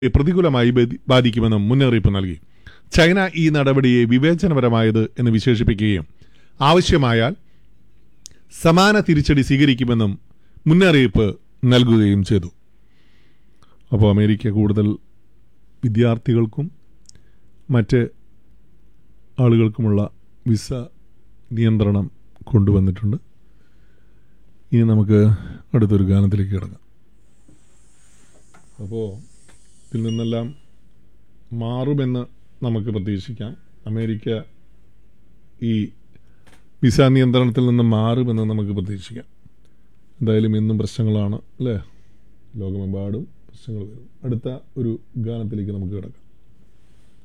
പ്രതികൂലമായി ബാധി- ബാധിക്കുമെന്നും മുന്നറിയിപ്പ് നൽകി ചൈന ഈ നടപടിയെ വിവേചനപരമായത് എന്ന് വിശേഷിപ്പിക്കുകയും ആവശ്യമായാൽ സമാന തിരിച്ചടി സ്വീകരിക്കുമെന്നും മുന്നറിയിപ്പ് നൽകുകയും ചെയ്തു അപ്പോൾ അമേരിക്ക കൂടുതൽ വിദ്യാർത്ഥികൾക്കും മറ്റ് ആളുകൾക്കുമുള്ള വിസ നിയന്ത്രണം കൊണ്ടുവന്നിട്ടുണ്ട് ഇനി നമുക്ക് അടുത്തൊരു ഗാനത്തിലേക്ക് കിടക്കാം അപ്പോൾ ഇതിൽ നിന്നെല്ലാം മാറുമെന്ന് നമുക്ക് പ്രതീക്ഷിക്കാം അമേരിക്ക ഈ വിസ നിയന്ത്രണത്തിൽ നിന്ന് മാറുമെന്ന് നമുക്ക് പ്രതീക്ഷിക്കാം എന്തായാലും ഇന്നും പ്രശ്നങ്ങളാണ് അല്ലേ ലോകമെമ്പാടും പ്രശ്നങ്ങൾ വരും അടുത്ത ഒരു ഗാനത്തിലേക്ക് നമുക്ക് കിടക്കാം